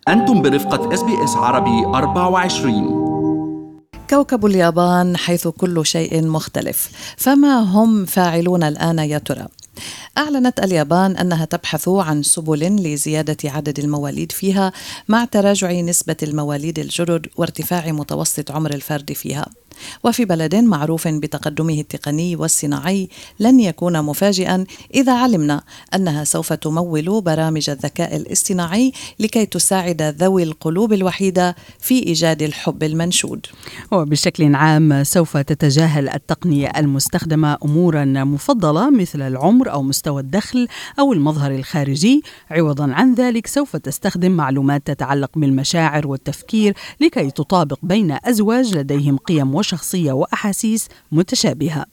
أنتم برفقة اس بي اس عربي 24 كوكب اليابان حيث كل شيء مختلف فما هم فاعلون الآن يا ترى؟ أعلنت اليابان أنها تبحث عن سبل لزيادة عدد المواليد فيها مع تراجع نسبة المواليد الجدد وارتفاع متوسط عمر الفرد فيها. وفي بلد معروف بتقدمه التقني والصناعي لن يكون مفاجئا اذا علمنا انها سوف تمول برامج الذكاء الاصطناعي لكي تساعد ذوي القلوب الوحيده في ايجاد الحب المنشود. وبشكل عام سوف تتجاهل التقنيه المستخدمه امورا مفضله مثل العمر او مستوى الدخل او المظهر الخارجي، عوضا عن ذلك سوف تستخدم معلومات تتعلق بالمشاعر والتفكير لكي تطابق بين ازواج لديهم قيم وشخصيه واحاسيس متشابهه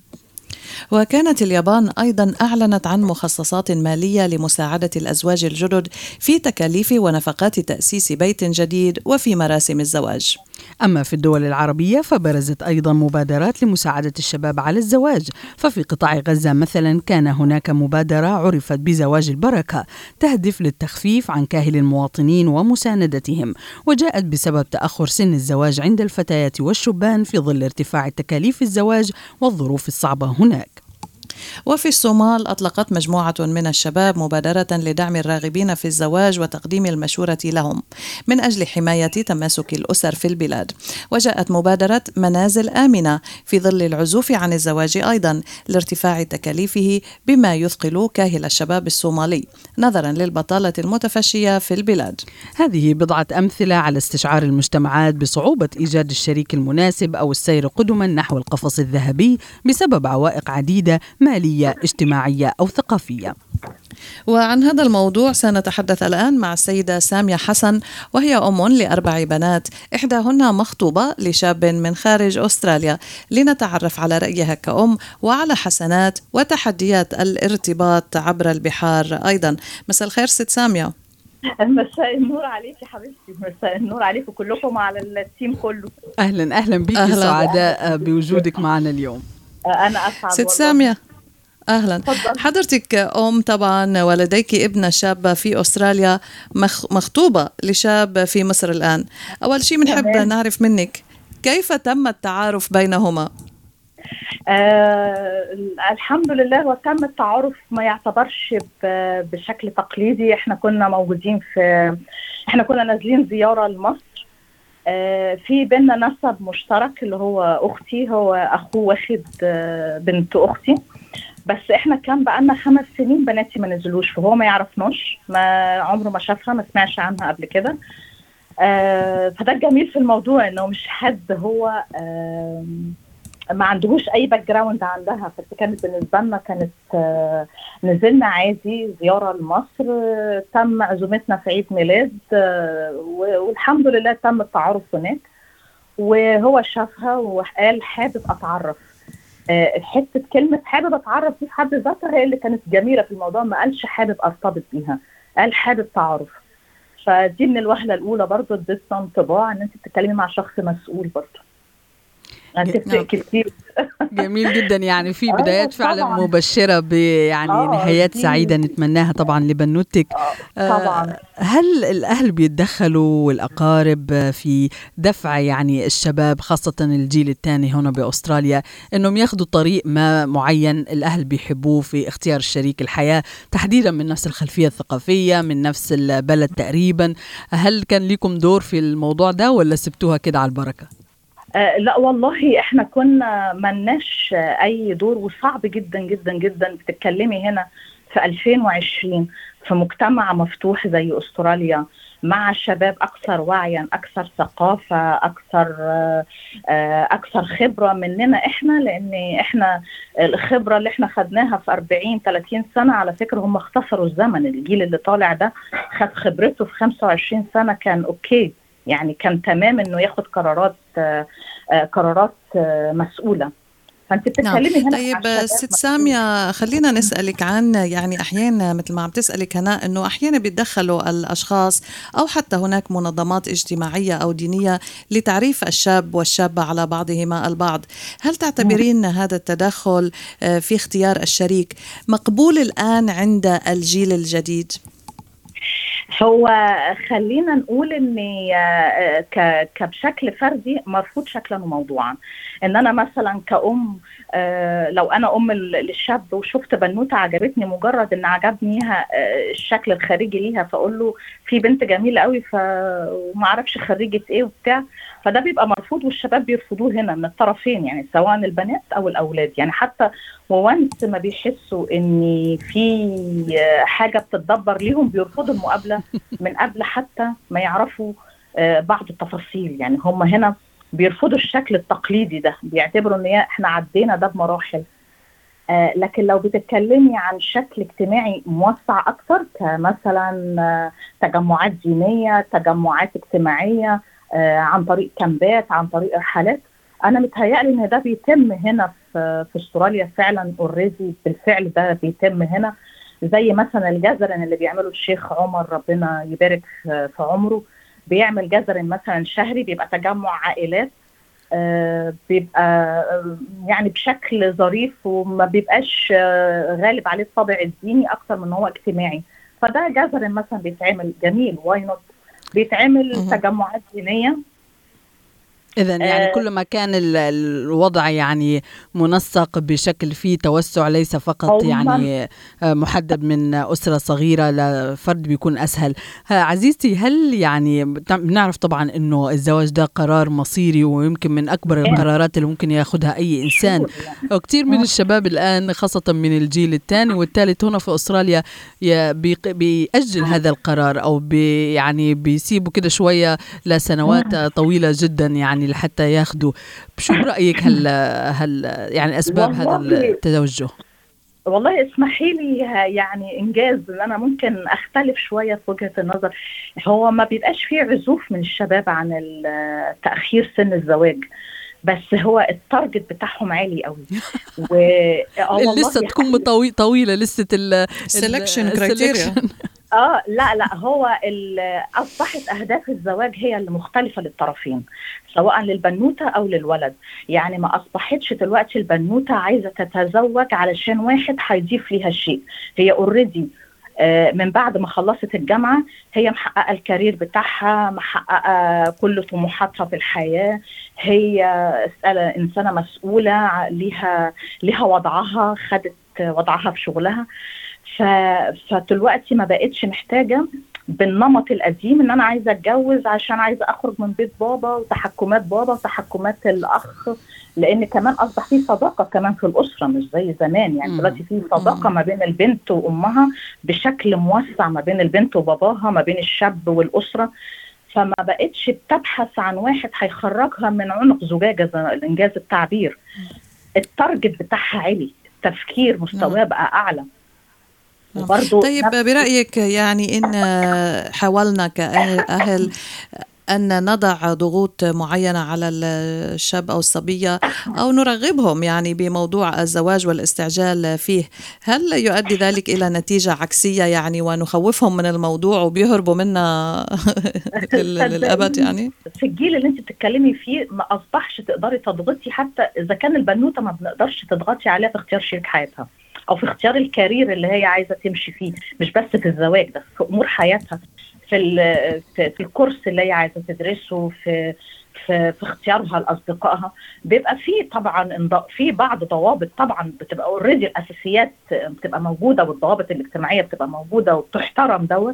وكانت اليابان ايضا اعلنت عن مخصصات ماليه لمساعده الازواج الجدد في تكاليف ونفقات تاسيس بيت جديد وفي مراسم الزواج. أما في الدول العربية فبرزت أيضا مبادرات لمساعدة الشباب على الزواج ففي قطاع غزة مثلا كان هناك مبادرة عرفت بزواج البركة تهدف للتخفيف عن كاهل المواطنين ومساندتهم وجاءت بسبب تأخر سن الزواج عند الفتيات والشبان في ظل ارتفاع تكاليف الزواج والظروف الصعبة هناك وفي الصومال أطلقت مجموعة من الشباب مبادرة لدعم الراغبين في الزواج وتقديم المشورة لهم من أجل حماية تماسك الأسر في البلاد وجاءت مبادرة منازل آمنة في ظل العزوف عن الزواج أيضا لارتفاع تكاليفه بما يثقل كاهل الشباب الصومالي نظرا للبطالة المتفشية في البلاد هذه بضعة أمثلة على استشعار المجتمعات بصعوبة إيجاد الشريك المناسب أو السير قدما نحو القفص الذهبي بسبب عوائق عديدة ماليه اجتماعيه او ثقافيه وعن هذا الموضوع سنتحدث الآن مع السيدة سامية حسن وهي أم لأربع بنات إحداهن مخطوبة لشاب من خارج أستراليا لنتعرف على رأيها كأم وعلى حسنات وتحديات الارتباط عبر البحار أيضا مساء الخير ست سامية مساء النور عليكي حبيبتي مساء النور عليكم كلكم على التيم كله اهلا اهلا بك سعداء بوجودك معنا اليوم انا اسعد ست ساميه اهلا فضل. حضرتك ام طبعا ولديك ابنه شابه في استراليا مخ مخطوبه لشاب في مصر الان اول شيء بنحب نعرف منك كيف تم التعارف بينهما آه الحمد لله وتم التعارف ما يعتبرش بشكل تقليدي احنا كنا موجودين في احنا كنا نازلين زياره لمصر آه في بينا نسب مشترك اللي هو اختي هو اخوه واخد آه بنت اختي بس احنا كان بقالنا خمس سنين بناتي ما نزلوش فهو ما يعرفناش ما عمره ما شافها ما سمعش عنها قبل كده آه فده الجميل في الموضوع انه مش حد هو آه ما عندهوش اي باك جراوند عندها فكانت بالنسبه لنا كانت آه نزلنا عادي زياره لمصر آه تم عزومتنا في عيد ميلاد آه والحمد لله تم التعارف هناك وهو شافها وقال حابب اتعرف حته كلمه حابب اتعرف دي في حد ذاتها هي اللي كانت جميله في الموضوع ما قالش حابب ارتبط بيها قال حابب تعارف فدي من الوهله الاولى برضه اديتنا انطباع ان انت بتتكلمي مع شخص مسؤول برضه هتفرق كتير جميل جدا يعني في بدايات فعلا مبشره بيعني آه نهايات سعيده نتمناها طبعا لبنوتك آه طبعا هل الاهل بيتدخلوا والاقارب في دفع يعني الشباب خاصه الجيل الثاني هنا باستراليا انهم ياخذوا طريق ما معين الاهل بيحبوه في اختيار شريك الحياه تحديدا من نفس الخلفيه الثقافيه من نفس البلد تقريبا هل كان لكم دور في الموضوع ده ولا سبتوها كده على البركه آه لا والله احنا كنا ملناش اي دور وصعب جدا جدا جدا بتتكلمي هنا في 2020 في مجتمع مفتوح زي استراليا مع شباب اكثر وعيا اكثر ثقافه اكثر آه اكثر خبره مننا احنا لان احنا الخبره اللي احنا خدناها في 40 30 سنه على فكره هم اختصروا الزمن الجيل اللي طالع ده خد خبرته في 25 سنه كان اوكي يعني كان تمام انه ياخد قرارات آآ آآ قرارات آآ مسؤوله فانت بتتكلمي نعم. هنا طيب ست ساميه خلينا نسالك عن يعني احيانا مثل ما عم تسالك هنا انه احيانا بيتدخلوا الاشخاص او حتى هناك منظمات اجتماعيه او دينيه لتعريف الشاب والشابه على بعضهما البعض هل تعتبرين هذا التدخل في اختيار الشريك مقبول الان عند الجيل الجديد هو خلينا نقول ان آه، ك- كبشكل فردي مرفوض شكلا وموضوعا ان انا مثلا كأم آه، لو انا ام ال- للشاب وشفت بنوته عجبتني مجرد ان عجبنيها آه، الشكل الخارجي ليها فاقول له في بنت جميله قوي ف وما اعرفش خريجه ايه وبتاع فده بيبقى مرفوض والشباب بيرفضوه هنا من الطرفين يعني سواء البنات او الاولاد يعني حتى وونس ما بيحسوا ان في آه، حاجه بتتدبر ليهم بيرفضوا المقابله من قبل حتى ما يعرفوا آه، بعض التفاصيل يعني هم هنا بيرفضوا الشكل التقليدي ده بيعتبروا ان هي- احنا عدينا ده بمراحل آه، لكن لو بتتكلمي عن شكل اجتماعي موسع اكتر كمثلا آه، تجمعات دينيه تجمعات اجتماعيه آه، عن طريق كامبات عن طريق رحلات انا متهيألي ان ده بيتم هنا في في استراليا فعلا اوريدي بالفعل ده بيتم هنا زي مثلا الجزرن اللي بيعمله الشيخ عمر ربنا يبارك في في عمره بيعمل جزرن مثلا شهري بيبقى تجمع عائلات آه، بيبقى آه، يعني بشكل ظريف وما بيبقاش آه، غالب عليه الطابع الديني اكتر من إن هو اجتماعي فده جزر مثلا بيتعمل جميل واي نوت بيتعمل مهم. تجمعات دينيه إذا يعني آه. كل ما كان ال- الوضع يعني منسق بشكل فيه توسع ليس فقط هم- يعني آه، محدد من أسرة صغيرة لفرد بيكون أسهل ها، عزيزتي هل يعني بتع- بنعرف طبعا أنه الزواج ده قرار مصيري ويمكن من أكبر إيه. القرارات اللي ممكن ياخدها أي إنسان شهور يعني. وكثير من مم. الشباب الآن خاصة من الجيل الثاني والثالث هنا في أستراليا ي- بيق- بيأجل هذا القرار أو بي يعني بيسيبوا كده شوية لسنوات طويلة جدا يعني لحتى ياخدوا شو برأيك هل هل يعني أسباب هذا والله- التوجه والله اسمحي لي ه- يعني انجاز ان انا ممكن اختلف شويه في وجهه النظر هو ما بيبقاش فيه عزوف من الشباب عن ال- تاخير سن الزواج بس هو التارجت بتاعهم عالي قوي و آه والله لسه تكون حقيقي. طوي طويلة لسه ال selection ال- criteria. selection. اه لا لا هو ال- اصبحت اهداف الزواج هي اللي مختلفه للطرفين سواء للبنوته او للولد يعني ما اصبحتش دلوقتي البنوته عايزه تتزوج علشان واحد هيضيف ليها شيء هي اوريدي من بعد ما خلصت الجامعه هي محققه الكارير بتاعها محققه كل طموحاتها في الحياه هي انسانه مسؤوله ع- ليها ليها وضعها خدت وضعها في شغلها ف... فدلوقتي ما بقتش محتاجه بالنمط القديم ان انا عايزه اتجوز عشان عايزه اخرج من بيت بابا وتحكمات بابا وتحكمات الاخ لان كمان اصبح في صداقه كمان في الاسره مش زي زمان يعني مم. دلوقتي في صداقه مم. ما بين البنت وامها بشكل موسع ما بين البنت وباباها ما بين الشاب والاسره فما بقتش بتبحث عن واحد هيخرجها من عنق زجاجه زي الانجاز التعبير التارجت بتاعها عالي التفكير مستواه بقى اعلى نعم. وبرضه طيب نفس- برأيك يعني إن حاولنا كأهل أهل أن نضع ضغوط معينة على الشاب أو الصبية أو نرغبهم يعني بموضوع الزواج والاستعجال فيه هل يؤدي ذلك إلى نتيجة عكسية يعني ونخوفهم من الموضوع وبيهربوا منا لل- للأبد يعني في الجيل اللي انت بتتكلمي فيه ما اصبحش تقدري تضغطي حتى اذا كان البنوته ما بنقدرش تضغطي عليها في اختيار شريك حياتها او في اختيار الكارير اللي هي عايزه تمشي فيه مش بس في الزواج ده في امور حياتها في ال- في, في الكورس اللي هي عايزه تدرسه في في, في اختيارها لاصدقائها بيبقى في طبعا انض- في بعض ضوابط طبعا بتبقى اوريدي الاساسيات بتبقى موجوده والضوابط الاجتماعيه بتبقى موجوده وبتحترم دوت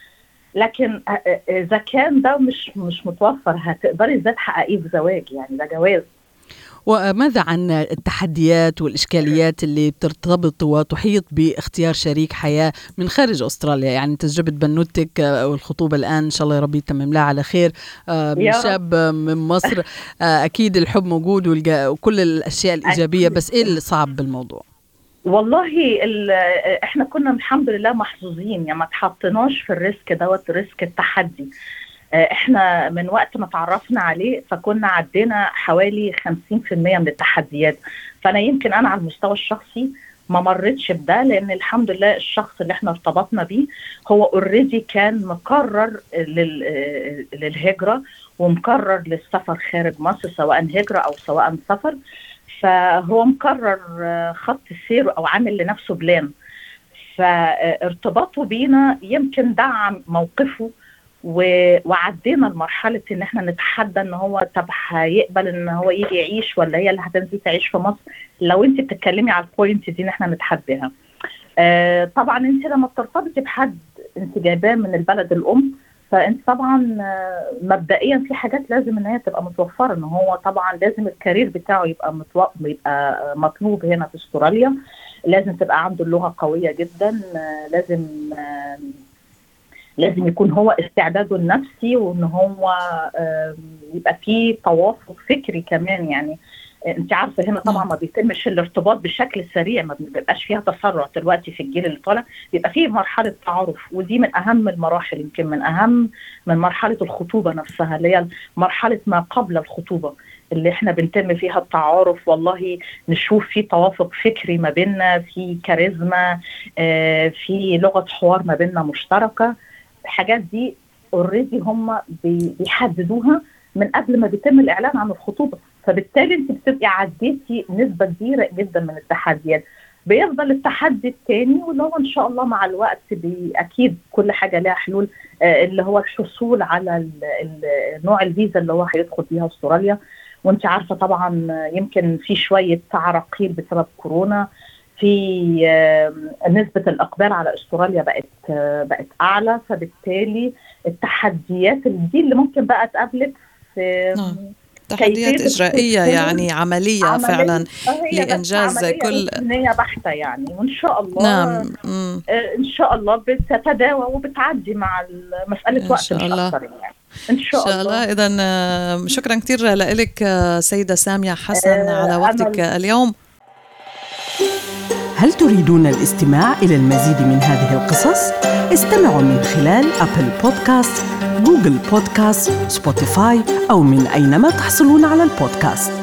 لكن أ- أ- اذا كان ده مش مش متوفر هتقدري ازاي تحققيه في زواج يعني ده جواز وماذا عن التحديات والإشكاليات اللي بترتبط وتحيط باختيار شريك حياة من خارج أستراليا يعني تجربة بنوتك آه، والخطوبة الآن إن شاء الله يا رب يتمم لها على خير آه، من يا رب. شاب آه، من مصر آه، أكيد الحب موجود والج- وكل الأشياء الإيجابية أكيد. بس إيه اللي صعب بالموضوع؟ والله ال- احنا كنا الحمد لله محظوظين يعني ما اتحطيناش في الريسك دوت ريسك التحدي آه، احنا من وقت ما تعرفنا عليه فكنا عدينا حوالي 50% من التحديات فانا يمكن انا على المستوى الشخصي ما مرتش بده لان الحمد لله الشخص اللي احنا ارتبطنا بيه هو اوريدي كان مقرر لل- آه، للهجره ومقرر للسفر خارج مصر سواء هجره او سواء سفر فهو مقرر آه، خط سيره او عامل لنفسه بلان ف... فارتباطه بينا يمكن دعم موقفه و- وعدينا لمرحله ان احنا نتحدى ان هو طب هيقبل ان هو يجي يعيش ولا هي اللي هتنزل تعيش في مصر لو انت بتتكلمي على البوينت دي ان احنا نتحداها آه طبعا انت لما بترتبطي بحد انت جايباه من البلد الام فانت طبعا آه، مبدئيا في حاجات لازم ان هي تبقى متوفره ان هو طبعا لازم الكارير بتاعه يبقى متو... يبقى مطلوب هنا في استراليا لازم تبقى عنده اللغه قويه جدا آه، لازم آه، لازم يكون هو استعداده النفسي وان هو آم، يبقى فيه توافق فكري كمان يعني انت عارفه هنا طبعا ما بيتمش الارتباط بشكل سريع ما بيبقاش فيها تسرع دلوقتي في الجيل اللي طالع بيبقى فيه مرحله تعارف ودي من اهم المراحل يمكن من اهم من مرحله الخطوبه نفسها اللي هي مرحله ما قبل الخطوبه اللي احنا بنتم فيها التعارف والله نشوف في توافق فكري ما بيننا في كاريزما آه، في لغه حوار ما بيننا مشتركه الحاجات دي اوريدي هم بي- بيحددوها من قبل ما بيتم الاعلان عن الخطوبه فبالتالي انت بتبقي عديتي نسبه كبيره جدا من التحديات بيفضل التحدي الثاني واللي هو ان شاء الله مع الوقت بي اكيد كل حاجه لها حلول آه، اللي هو الحصول على ال- ال- نوع الفيزا اللي هو هيدخل بيها استراليا وانت عارفه طبعا آه، يمكن في شويه تعرقيل بسبب كورونا في آه، نسبه الاقبال على استراليا بقت آه، بقت اعلى فبالتالي التحديات دي اللي ممكن بقى تقابلك في نعم. تحديات كيفية إجرائية الحصول يعني عملية, عملية- فعلا آه، هي بس لإنجاز عملية كل- روتينية بحتة يعني وإن شاء الله نعم مم. آه، إن شاء الله بتتداوى وبتعدي مع مسألة إن وقت شاء مش الله. أكتر يعني إن شاء, إن شاء الله إذا شكرا كثير لك سيدة سامية حسن آه، على وقتك أنا- اليوم هل تريدون الاستماع إلى المزيد من هذه القصص؟ استمعوا من خلال أبل بودكاست، جوجل بودكاست، سبوتيفاي أو من أينما تحصلون على البودكاست